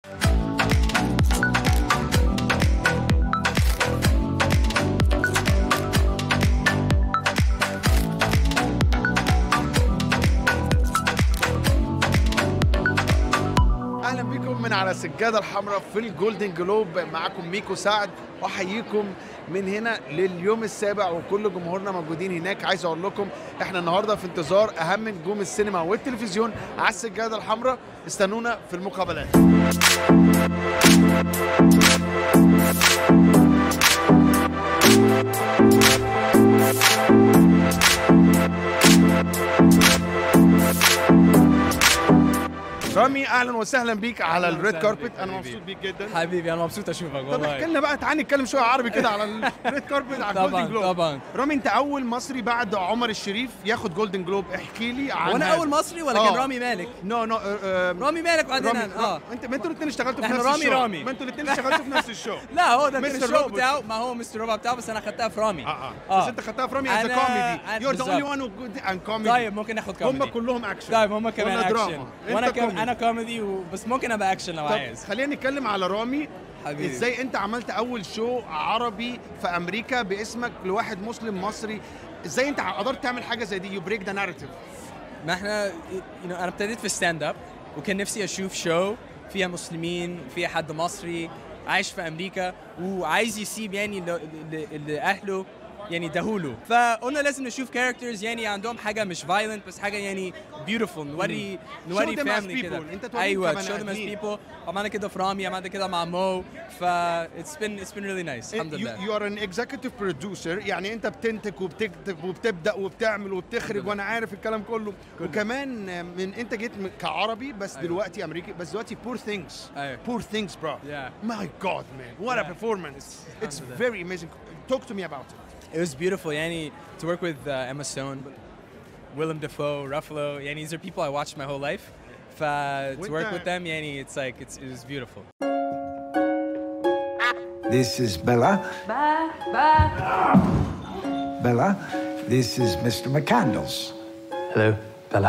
اهلا بكم من على السجاده الحمراء في الجولدن جلوب معاكم ميكو سعد واحييكم من هنا لليوم السابع وكل جمهورنا موجودين هناك عايز اقول لكم احنا النهارده في انتظار اهم نجوم السينما والتلفزيون على السجاده الحمراء استنونا في المقابلات رامي اهلا وسهلا بيك على أهلاً الريد وسهلاً كاربت بيك انا حبيبي. مبسوط بيك جدا حبيبي انا مبسوط اشوفك طب والله احكي لنا بقى تعالى نتكلم شويه عربي كده على الريد كاربت على طبعاً، الجولدن جلوب طبعاً. رامي انت اول مصري بعد عمر الشريف ياخد جولدن جلوب احكي لي عن وانا هذا. اول مصري ولا آه. كان رامي مالك نو نو رامي مالك بعدين رامي أنا. اه انت ما انتوا الاثنين اشتغلتوا في إحنا نفس رامي الشو رامي. ما انتوا الاثنين اشتغلتوا في نفس الشو لا هو ده كان مستر الشو روبوت. بتاعه ما هو مستر روبا بتاعه بس انا خدتها في رامي اه اه بس انت خدتها في رامي از أنا- كوميدي يور ذا بالظبط. اونلي وان هو جود ان كوميدي طيب ممكن ناخد كوميدي هم كلهم اكشن طيب هم كمان ولا اكشن دراما. وانا انت كم كوميدي. انا كوميدي و... بس ممكن ابقى اكشن لو طب عايز خلينا نتكلم على رامي حبيبي. ازاي انت عملت اول شو عربي في امريكا باسمك لواحد مسلم مصري ازاي انت قدرت تعمل حاجه زي دي يو بريك ذا ناريتيف ما احنا you know, انا ابتديت في ستاند اب وكان نفسي اشوف شو فيها مسلمين فيها حد مصري عايش في امريكا وعايز يسيب يعني ل- ل- اللي اهله يعني دهوله فقلنا لازم نشوف كاركترز يعني عندهم حاجه مش فايلنت بس حاجه يعني بيوتيفول نوري نوري them as فاميلي كده people. أنت توريهم ايوه كبني show them as آدمين. people عملنا كده في رامي عملنا كده مع مو ف it's been it's been really nice الحمد لله يو ار ان اكزيكتيف بروديوسر يعني انت بتنتج وبتكتب وبتبدا وبتعمل وبتخرج وانا عارف الكلام كله وكمان من انت جيت من- كعربي بس أيوة. دلوقتي امريكي بس دلوقتي بور ثينجز أيوة. بور ثينجز برو Yeah. ماي جاد مان وات ا Yeah. performance اتس الحمد لله. فيري اميزنج توك تو مي اباوت It was beautiful يعني to work with uh, Emma Stone, Willem Dafoe, Ruffalo يعني these are people I watched my whole life. ف to work with them يعني it's like it's, it was beautiful. This is Bella. Bye, bye. Bella. This is Mr. McCandles. Hello, Bella.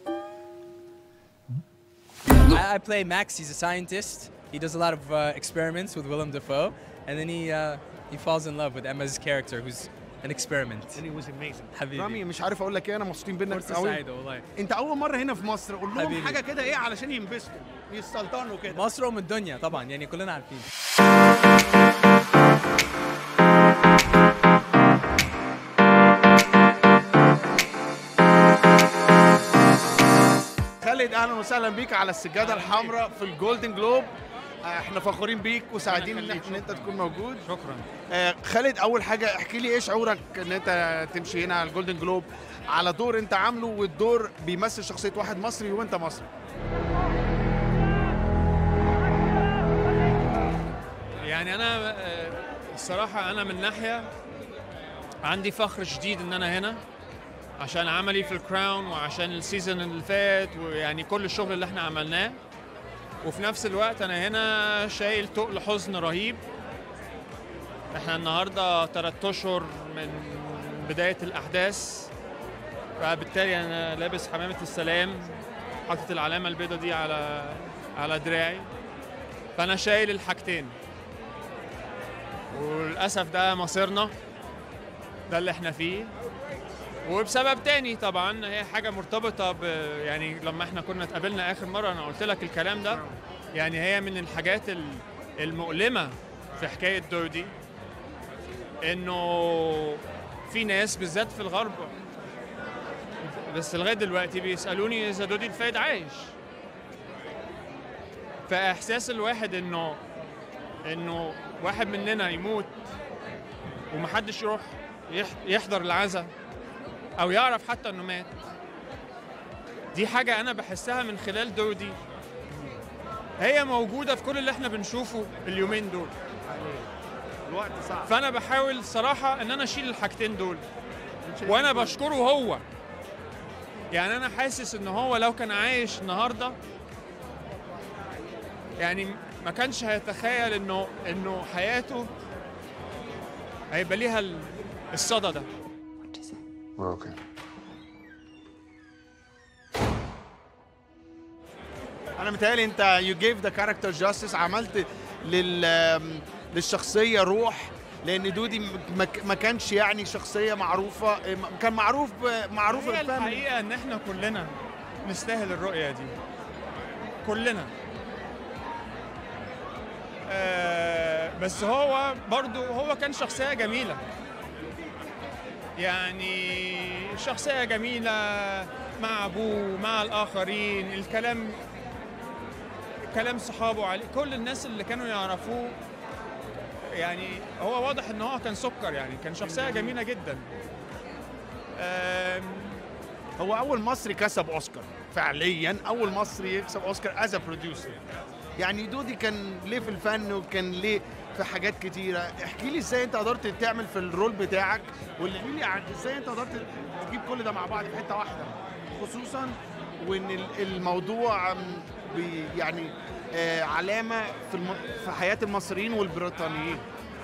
I, I play Max. He's a scientist. He does a lot of uh, experiments with Willem Dafoe, and then he uh, he falls in love with Emma's character, who's an experiment. and it was amazing حبيبي. رامي مش عارف اقول لك ايه انا مبسوطين بينك فرصة قوي سعيدة والله. انت اول مره هنا في مصر قول لهم حبيبي. حاجه كده ايه علشان ينبسطوا يستلطنوا كده مصر ام الدنيا طبعا يعني كلنا عارفين. خالد اهلا وسهلا بيك على السجاده الحمراء في الجولدن جلوب آه، احنا فخورين بيك وسعيدين ان إن انت تكون موجود شكرا آه، خالد اول حاجه احكي لي ايه شعورك ان انت تمشي هنا على الجولدن جلوب على دور انت عامله والدور بيمثل شخصيه واحد مصري وانت مصري يعني انا آه، الصراحه انا من ناحيه عندي فخر شديد ان انا هنا عشان عملي في الكراون وعشان السيزون اللي فات ويعني كل الشغل اللي احنا عملناه وفي نفس الوقت انا هنا شايل تقل حزن رهيب احنا النهارده ثلاث اشهر من بدايه الاحداث فبالتالي انا لابس حمامه السلام حاطط العلامه البيضاء دي على على دراعي فانا شايل الحاجتين وللاسف ده مصيرنا ده اللي احنا فيه وبسبب تاني طبعا هي حاجه مرتبطه ب يعني لما احنا كنا اتقابلنا اخر مره انا قلت لك الكلام ده يعني هي من الحاجات ال- المؤلمه في حكايه دودي انه في ناس بالذات في الغرب بس لغايه دلوقتي بيسالوني اذا دودي الفايد عايش فاحساس الواحد انه انه واحد مننا يموت ومحدش يروح يح- يحضر العزاء او يعرف حتى انه مات دي حاجة أنا بحسها من خلال دودي هي موجودة في كل اللي احنا بنشوفه اليومين دول الوقت صعب فأنا بحاول صراحة إن أنا أشيل الحاجتين دول وأنا بشكره هو يعني أنا حاسس إن هو لو كان عايش النهاردة يعني ما كانش هيتخيل إنه إنه حياته هيبقى ليها ال- الصدى ده We're okay. انا متهيألي انت يو جيف ذا كاركتر جاستس عملت لل للشخصيه روح لان دودي ما ك- ما كانش يعني شخصيه معروفه كان معروف ب- معروف هي الفن الحقيقه ان احنا كلنا نستاهل الرؤيه دي كلنا آه بس هو برضو هو كان شخصيه جميله يعني شخصيه جميله مع ابوه مع الاخرين الكلام كلام صحابه عليه كل الناس اللي كانوا يعرفوه يعني هو واضح ان هو كان سكر يعني كان شخصيه جميله جدا آم، هو اول مصري كسب اوسكار فعليا اول مصري يكسب اوسكار از بروديوسر يعني دودي كان ليه في الفن وكان ليه في حاجات كتيره احكي لي ازاي انت قدرت تعمل في الرول بتاعك واللي لي عن ازاي انت قدرت تجيب كل ده مع بعض في حته واحده خصوصا وان ال- الموضوع م، بي- يعني آه علامه في الم... في حياه المصريين والبريطانيين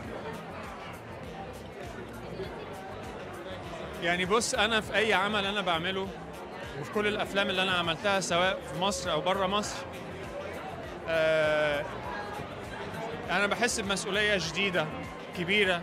يعني بص انا في اي عمل انا بعمله وفي كل الافلام اللي انا عملتها سواء في مصر او بره مصر آه انا بحس بمسؤوليه جديده كبيره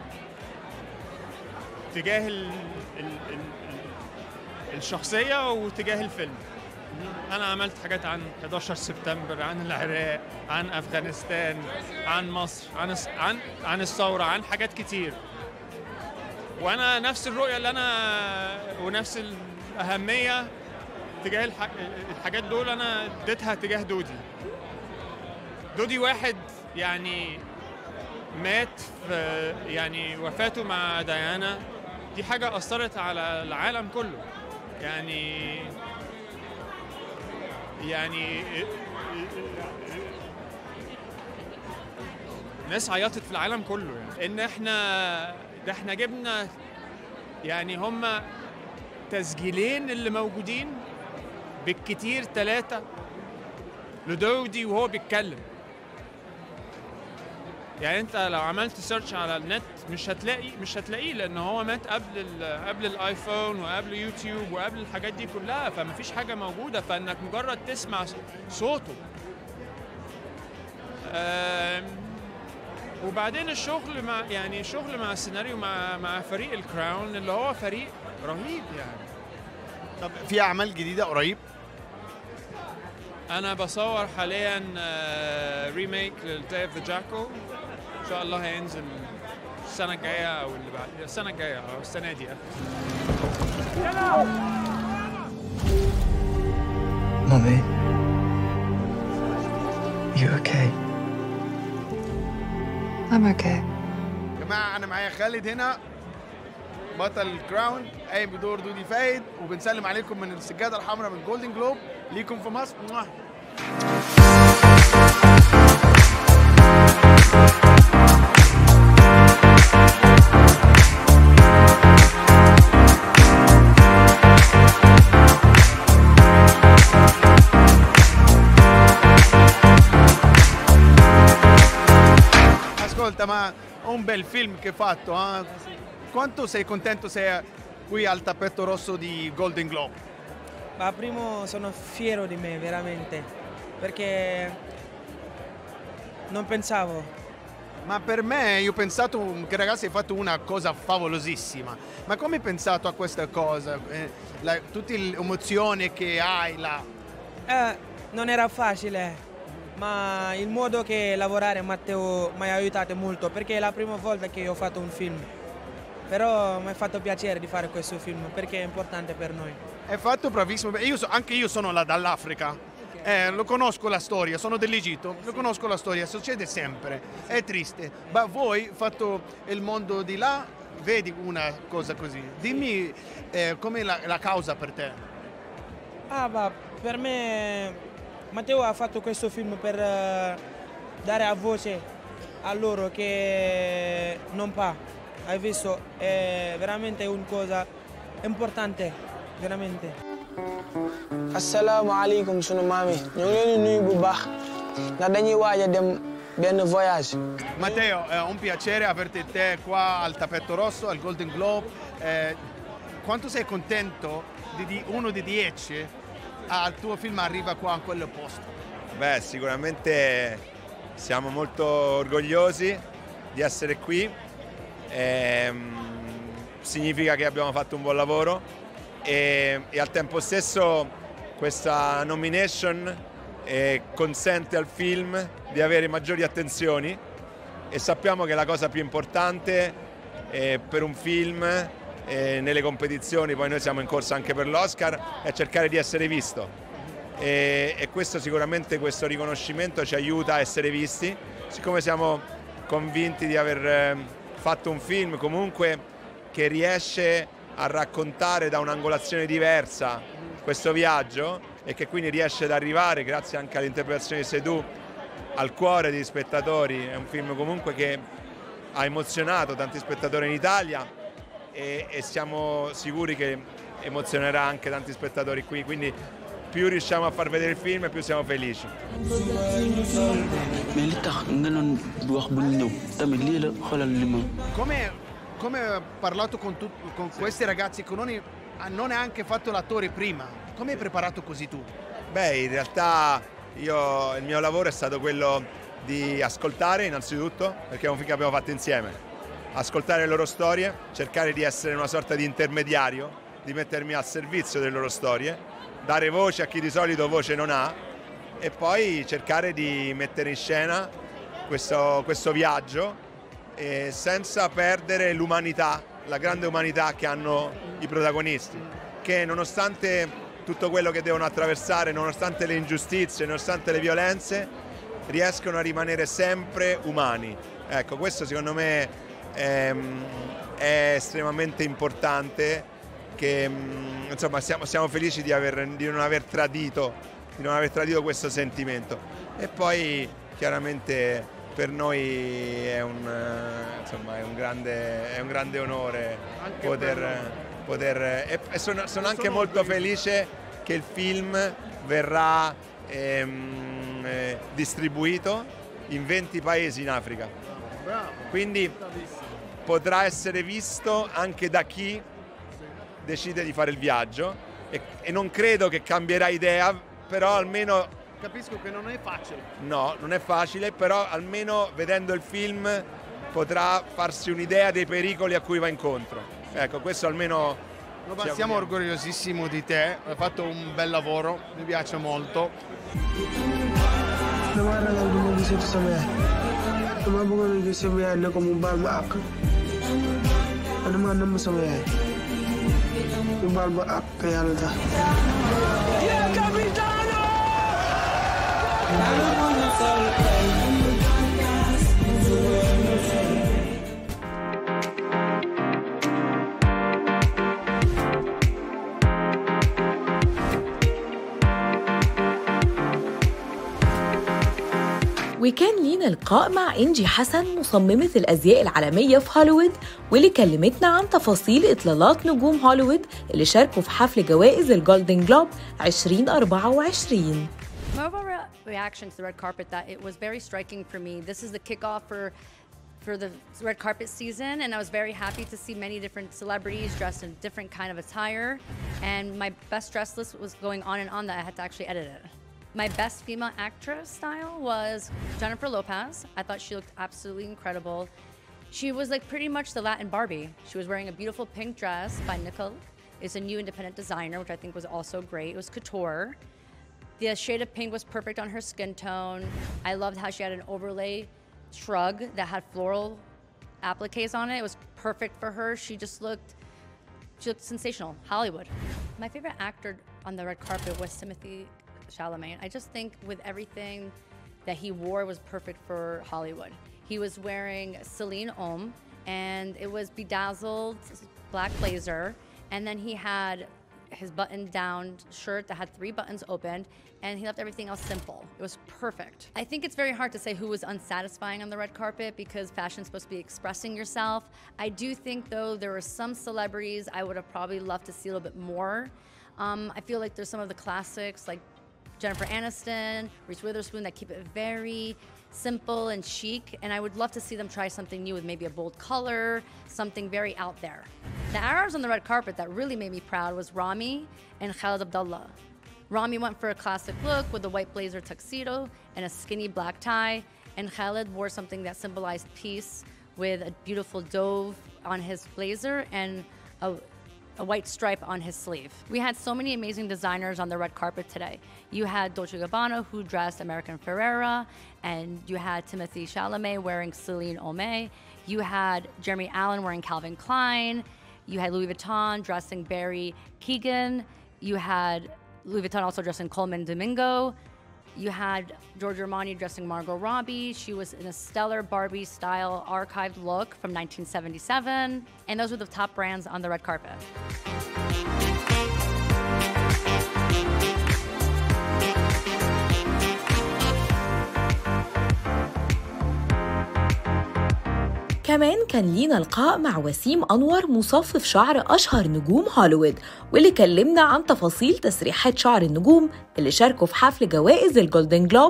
تجاه ال ال ال الشخصيه وتجاه الفيلم انا عملت حاجات عن 11 سبتمبر عن العراق عن افغانستان عن مصر عن الس- عن عن الثوره عن حاجات كتير وانا نفس الرؤيه اللي انا ونفس الاهميه تجاه الح... الحاجات دول انا اديتها تجاه دودي دودي واحد يعني مات في يعني وفاته مع ديانا دي حاجه اثرت على العالم كله يعني يعني ناس عيطت في العالم كله يعني ان احنا ده احنا جبنا يعني هم تسجيلين اللي موجودين بالكتير ثلاثة لدودي وهو بيتكلم يعني انت لو عملت سيرش على النت مش هتلاقي مش هتلاقيه لان هو مات قبل ال قبل الايفون وقبل يوتيوب وقبل الحاجات دي كلها فمفيش حاجه موجوده فانك مجرد تسمع صوته آم، وبعدين الشغل مع يعني شغل مع السيناريو مع مع فريق الكراون اللي هو فريق رهيب يعني طب في اعمال جديده قريب انا بصور حاليا آه، ريميك للداي اوف ذا جاكو ان شاء الله هينزل السنه الجايه او اللي بعد السنه الجايه او السنه دي Mummy. You okay? I'm okay. يا جماعه انا معايا خالد هنا بطل الكراون قايم بدور دودي فايد وبنسلم عليكم من السجاده الحمراء من جولدن جلوب ليكم في مصر موah. Ascolta, ma un bel film che hai fatto, eh? Quanto sei contento sei qui al tappeto rosso di Golden Globe? Ma primo sono fiero di me veramente perché non pensavo. Ma per me, io ho pensato che ragazzi hai fatto una cosa favolosissima. Ma come hai pensato a questa cosa? Eh, la- tutte le emozioni che hai là. Eh, non era facile, ma il modo che lavorare Matteo mi ha aiutato molto perché è la prima volta che ho fatto un film. Però mi ha fatto piacere di fare questo film perché è importante per noi. Hai fatto bravissimo. Beh, Io so- anche io sono là dall'Africa. Eh, lo conosco la storia, sono dell'Egitto, lo conosco la storia, succede sempre, è triste. Ma voi, fatto il mondo di là, vedi una cosa così. Dimmi eh, com'è la, la causa per te. Ah, ma per me Matteo ha fatto questo film per eh, dare a voce a loro che non fa. Hai visto? È veramente una cosa importante, veramente. asalaamaaleykum sunu maam yi ñoo ngi leen di nuyu bu baax ndax dañuy waaj a dem benn voyage. Matteo, è un piacere averti te qua al tappeto rosso, al Golden Globe. Eh, quanto sei contento di, di uno di dieci al tuo film arriva qua a quel posto? Beh, sicuramente siamo molto orgogliosi di essere qui. Ehm, significa che abbiamo fatto un buon lavoro e, e al tempo stesso questa nomination eh, consente al film di avere maggiori attenzioni e sappiamo che la cosa più importante eh, per un film eh, nelle competizioni, poi noi siamo in corsa anche per l'Oscar, è cercare di essere visto e, e questo sicuramente questo riconoscimento ci aiuta a essere visti, siccome siamo convinti di aver eh, fatto un film comunque che riesce a raccontare da un'angolazione diversa questo viaggio e che quindi riesce ad arrivare, grazie anche all'interpretazione di Sedù, al cuore degli spettatori. È un film comunque che ha emozionato tanti spettatori in Italia e, e siamo sicuri che emozionerà anche tanti spettatori qui, quindi più riusciamo a far vedere il film più siamo felici. mais li tax nga doon wax bu ñu ñëw tamit lii la xoolal li ma Come, come ho parlato con, tut- con questi ragazzi che non, non hai anche fatto l'attore prima, come hai preparato così tu? Beh, in realtà io, il mio lavoro è stato quello di ascoltare innanzitutto, perché è un film che abbiamo fatto insieme, ascoltare le loro storie, cercare di essere una sorta di intermediario, di mettermi al servizio delle loro storie, dare voce a chi di solito voce non ha e poi cercare di mettere in scena questo, questo viaggio eh, senza perdere l'umanità, la grande umanità che hanno i protagonisti, che nonostante tutto quello che devono attraversare, nonostante le ingiustizie, nonostante le violenze, riescono a rimanere sempre umani. Ecco, questo secondo me ehm, è estremamente importante, che mm, insomma siamo, siamo felici di, aver- di non aver tradito, di non aver tradito questo sentimento. E poi chiaramente per noi è un, eh, insomma, è un, grande, è un grande onore Anche poter, per poter- e, e sono, sono anche molto felice che il film verrà ehm, eh, distribuito in 20 paesi in Africa. Quindi potrà essere visto anche da chi decide di fare il viaggio e, e non credo che cambierà idea, però almeno Capisco che non è facile. No, non è facile, però almeno vedendo il film potrà farsi un'idea dei pericoli a cui va incontro. Ecco, questo almeno... No, ci ma siamo auguriamo. orgogliosissimo di te, hai fatto un bel lavoro, mi piace molto. damaa ragal du ma gisati sama yaay dama bëggoon a gis sama yaay ne ko mu baal ma àq man dama namm sama yaay mu baal ma àq te yàlla tax وكان لينا لقاء مع إنجي حسن مصممة الأزياء العالمية في هوليوود واللي كلمتنا عن تفاصيل إطلالات نجوم هوليوود اللي شاركوا في حفل جوائز الجولدن جلوب 2024 My overall re- reaction to the red carpet that it was very striking for me. This is the kickoff for for the red carpet season, and I was very happy to see many different celebrities dressed in different kind of attire. And my best dress list was going on and on that I had to actually edit it. My best female actress style was Jennifer Lopez. I thought she looked absolutely incredible. She was like pretty much the Latin Barbie. She was wearing a beautiful pink dress by Nicole. It's a new independent designer, which I think was also great. It was couture. The shade of pink was perfect on her skin tone. I loved how she had an overlay shrug that had floral appliques on it. It was perfect for her. She just looked she looked sensational. Hollywood. My favorite actor on the red carpet was Timothy Chalamet. I just think with everything that he wore was perfect for Hollywood. He was wearing Celine Om and it was bedazzled black blazer and then he had his button down shirt that had three buttons opened and he left everything else simple. It was perfect. I think it's very hard to say who was unsatisfying on the red carpet because fashion's supposed to be expressing yourself. I do think though there were some celebrities I would have probably loved to see a little bit more. Um, I feel like there's some of the classics like Jennifer Aniston, Reese Witherspoon that keep it very simple and chic. And I would love to see them try something new with maybe a bold color, something very out there. The Arabs on the red carpet that really made me proud was Rami and Khalid Abdullah. Rami went for a classic look with a white blazer tuxedo and a skinny black tie. And Khaled wore something that symbolized peace with a beautiful dove on his blazer and a, a white stripe on his sleeve. We had so many amazing designers on the red carpet today. You had Dolce Gabbana who dressed American Ferrera, and you had Timothy Chalamet wearing Celine Omey. You had Jeremy Allen wearing Calvin Klein. You had Louis Vuitton dressing Barry Keegan. You had Louis Vuitton also dressing Coleman Domingo. You had Giorgio Armani dressing Margot Robbie. She was in a stellar Barbie style archived look from 1977. And those were the top brands on the red carpet. كمان كان لينا لقاء مع وسيم أنور مصفف شعر أشهر نجوم هوليوود واللي كلمنا عن تفاصيل تسريحات شعر النجوم اللي شاركوا في حفل جوائز الجولدن جلوب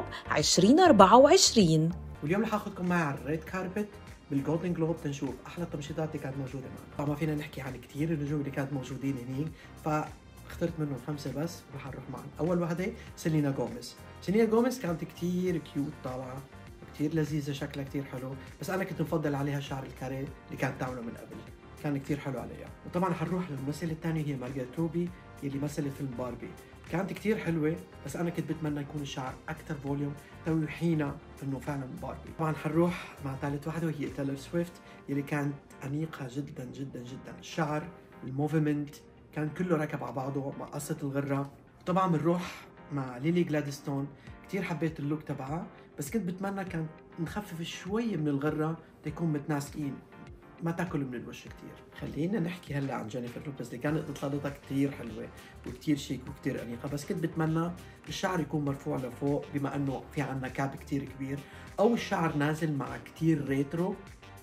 2024 واليوم رح اخذكم معي على الريد كاربت بالجولدن جلوب تنشوف احلى التمشيطات اللي كانت موجوده معنا طبعا ما فينا نحكي عن كثير النجوم اللي كانت موجودين هنيك فاخترت منهم خمسه بس ورح نروح معهم اول وحده سيلينا جوميز سيلينا جوميز كانت كثير كيوت طالعه كثير لذيذه شكلها كثير حلو بس انا كنت مفضل عليها شعر الكاري اللي كانت تعمله من قبل كان كثير حلو عليها وطبعا حنروح للممثله الثانيه هي مارجريت روبي اللي مثلت فيلم باربي كانت كثير حلوه بس انا كنت بتمنى يكون الشعر اكثر فوليوم توحينا انه فعلا باربي طبعا حنروح مع ثالث وحده وهي تايلور سويفت اللي كانت انيقه جدا جدا جدا الشعر الموفمنت كان كله ركب على بعضه مع قصه الغره طبعا بنروح مع ليلي جلادستون كثير حبيت اللوك تبعها بس كنت بتمنى كان نخفف شوي من الغره تكون متناسقين ما تاكل من الوش كتير خلينا نحكي هلا عن جينيفر لوبيز اللي كانت اطلالتها كتير حلوه وكتير شيك وكتير انيقه بس كنت بتمنى الشعر يكون مرفوع لفوق بما انه في عنا كاب كتير كبير او الشعر نازل مع كتير ريترو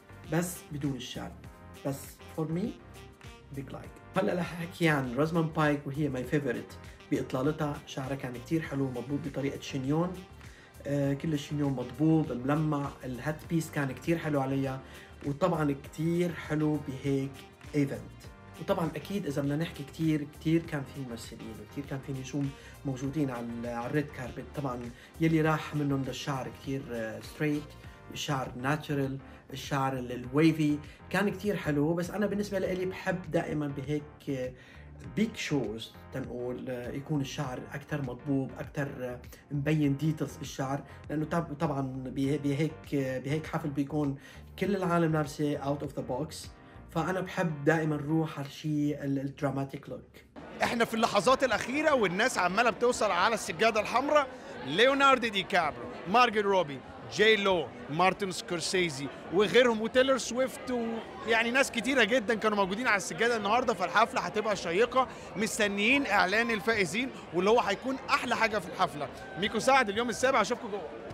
بس بدون الشعر بس فور مي بيج لايك هلا رح احكي عن روزمان بايك وهي ماي فيفورت باطلالتها شعرها كان كتير حلو مضبوط بطريقه شينيون آه كل الشينيون مضبوط ملمع الهات بيس كان كتير حلو عليها وطبعا كتير حلو بهيك ايفنت وطبعا اكيد اذا بدنا نحكي كتير كتير كان في ممثلين وكتير كان في نجوم موجودين على على الريد كاربت طبعا يلي راح منهم ده الشعر كتير ستريت الشعر ناتشرال الشعر الويفي كان كتير حلو بس انا بالنسبه لي بحب دائما بهيك بيك شوز تنقول يكون الشعر اكثر مضبوب اكثر مبين ديتيلز بالشعر لانه طبعا بهيك بهيك حفل بيكون كل العالم لابسه اوت اوف ذا بوكس فانا بحب دائما روح على الشيء الدراماتيك لوك احنا في اللحظات الاخيره والناس عماله بتوصل على السجاده الحمراء ليوناردو دي كابرو مارجت روبي جاي لو مارتن سكورسيزي وغيرهم وتيلر سويفت ويعني ناس كتيرة جدا كانوا موجودين على السجادة النهاردة فالحفلة هتبقى شيقة مستنيين إعلان الفائزين واللي هو هيكون أحلى حاجة في الحفلة ميكو سعد اليوم السابع أشوفكم جوه